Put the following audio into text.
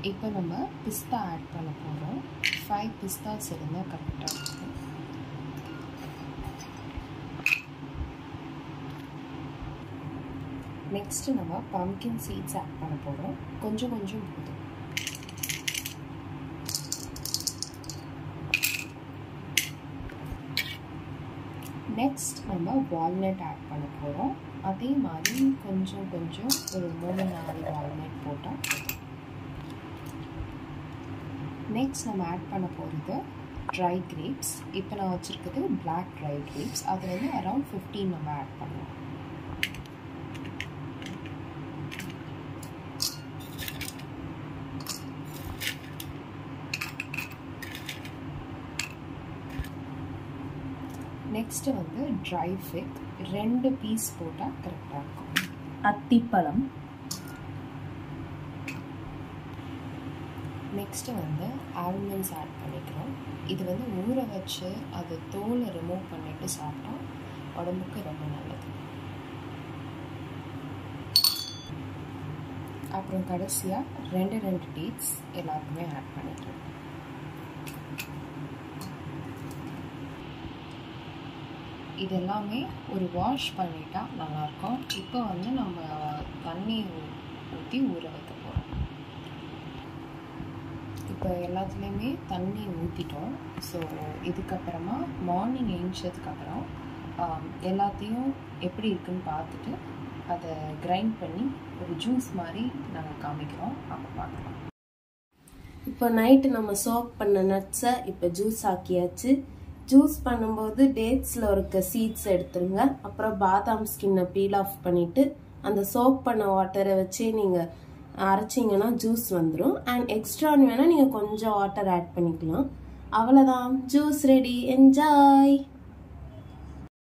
இப்போ நம்ம பிஸ்தா ஆட் பண்ண போகிறோம் ஃபைவ் பிஸ்தாஸ் இருந்தால் கரெக்டாக இருக்கும் நெக்ஸ்ட்டு நம்ம பம்கின் சீட்ஸ் ஆட் பண்ண போகிறோம் கொஞ்சம் கொஞ்சம் போதும் நெக்ஸ்ட் நம்ம வால்நட் ஆட் பண்ண போகிறோம் அதே மாதிரி கொஞ்சம் கொஞ்சம் ஒரு மூணு நாலு வால்நட் போட்டால் நெக்ஸ்ட் நம்ம ஆட் பண்ண போகிறது ட்ரை கிரேப்ஸ் இப்போ நான் வச்சுருக்கிறது பிளாக் ட்ரை கிரேப்ஸ் அது வந்து அரவுண்ட் ஃபிஃப்டீன் நம்ம ஆட் பண்ணுவோம் நெக்ஸ்ட்டு வந்து ட்ரை ஃபிக் ரெண்டு பீஸ் போட்டால் கரெக்டாக இருக்கும் அத்திப்பழம் நெக்ஸ்ட்டு வந்து ஆல்மண்ட்ஸ் ஆட் பண்ணிக்கிறோம் இது வந்து ஊற வச்சு அது தோலை ரிமூவ் பண்ணிவிட்டு சாப்பிட்டா உடம்புக்கு ரொம்ப நல்லது அப்புறம் கடைசியாக ரெண்டு ரெண்டு டேட்ஸ் எல்லாருக்குமே ஆட் பண்ணிக்கிறோம் இது எல்லாமே ஒரு வாஷ் பண்ணிட்டா நல்லாயிருக்கும் இப்போ வந்து நம்ம தண்ணி ஊற்றி ஊற வைக்க போகிறோம் இப்போ எல்லாத்துலேயுமே தண்ணி ஊற்றிட்டோம் ஸோ இதுக்கப்புறமா மார்னிங் எழுந்ததுக்கப்புறம் எல்லாத்தையும் எப்படி இருக்குன்னு பார்த்துட்டு அதை கிரைண்ட் பண்ணி ஒரு ஜூஸ் மாதிரி நாங்கள் காமிக்கிறோம் அப்போ பார்க்கலாம் இப்போ நைட்டு நம்ம சோக் பண்ண நட்ஸை இப்போ ஜூஸ் ஆக்கியாச்சு ஜூஸ் பண்ணும்போது டேட்ஸில் இருக்க சீட்ஸ் எடுத்துருங்க அப்புறம் பாதாம் ஸ்கின்னை பீல் ஆஃப் பண்ணிவிட்டு அந்த சோக் பண்ண வாட்டரை வச்சே நீங்கள் அரைச்சிங்கன்னா ஜூஸ் வந்துடும் அண்ட் எக்ஸ்ட்ரான்னு வேணால் நீங்கள் கொஞ்சம் வாட்டர் ஆட் பண்ணிக்கலாம் அவ்வளோதான் ஜூஸ் ரெடி என்ஜாய்